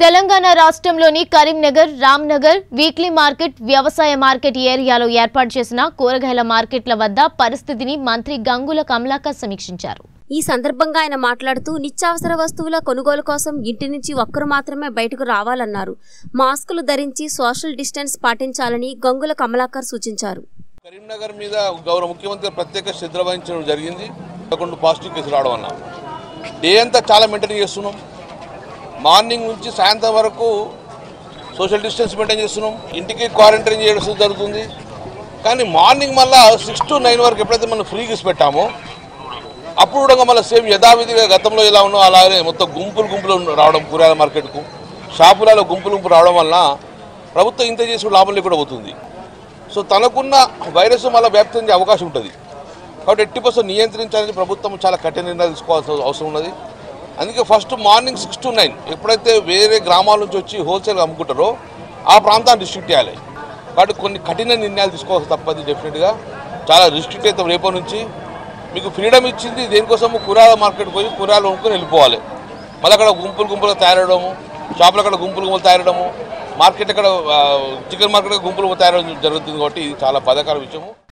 తెలంగాణ రాష్ట్రంలోని Karimnagar Ramnagar weekly market వ్యవసాయ market ఏరియాలో ఏర్పాటు చేసిన కూరగాయల మార్కెట్ల వద్ద పరిస్థితిని మంత్రి గంగుల కమలాకర్ సమీక్షించారు ఈ సందర్భంగా ఆయన మాట్లాడుతూ నిత్యావసర వస్తువుల కొనుగోలు కోసం ఇంటి నుంచి ఒక్కరు మాత్రమే బయటకు రావాలన్నారు మాస్కులు ధరించి సోషల్ డిస్టెన్స్ పాటించాలని గంగుల కమలాకర్ సూచించారు కరీంనగర్ మీద గౌరవ ముఖ్యమంత్రి ప్రత్యేక శ్రద్ధ వహించడం జరిగింది పదకొండు పాజిటివ్ కేసులు రావడం వల్ల డే అంతా చాలా మెయింటైన్ చేస్తున్నాం మార్నింగ్ నుంచి సాయంత్రం వరకు సోషల్ డిస్టెన్స్ మెయింటైన్ చేస్తున్నాం ఇంటికి క్వారంటైన్ చేయడం జరుగుతుంది కానీ మార్నింగ్ మళ్ళా సిక్స్ టు నైన్ వరకు ఎప్పుడైతే మనం ఫ్రీగా ఇసి పెట్టామో అప్పుడు కూడా మళ్ళీ సేమ్ యథావిధిగా గతంలో ఎలా ఉన్నో అలాగే మొత్తం గుంపులు గుంపులు రావడం కూరగాయల మార్కెట్కు షాపులలో గుంపులు గుంపులు రావడం వలన ప్రభుత్వం ఇంత చేసి లాభం లేకుండా పోతుంది సో తనకున్న వైరస్ మళ్ళీ వ్యాప్తి చెందే అవకాశం ఉంటుంది కాబట్టి ఎట్టి పర్సెంట్ నియంత్రించాలని ప్రభుత్వం చాలా కఠిన నిర్ణయాలు తీసుకోవాల్సిన అవసరం ఉన్నది అందుకే first morning six to nine ఎప్పుడైతే వేరే గ్రామాల నుంచి వచ్చి హోల్సేల్ అమ్ముకుంటారో ఆ ప్రాంతాన్ని రిస్ట్రిక్ట్ చేయాలి కాబట్టి కొన్ని కఠిన నిర్ణయాలు తీసుకోవాల్సి తప్పదు డెఫినెట్గా చాలా రిస్ట్రిక్ట్ అవుతాం రేపటి నుంచి మీకు ఫ్రీడమ్ ఇచ్చింది దేనికోసము కూరగాయల మార్కెట్ పోయి కూరగాయలు కొనుక్కొని వెళ్ళిపోవాలి మళ్ళీ అక్కడ గుంపులు గుంపులు తయారవడము షాపులు అక్కడ గుంపులు గుంపులు తయారవడము మార్కెట్ అక్కడ చికెన్ మార్కెట్ గుంపులు తయారవడం జరుగుతుంది కాబట్టి ఇది చాలా బాధాకర విషయము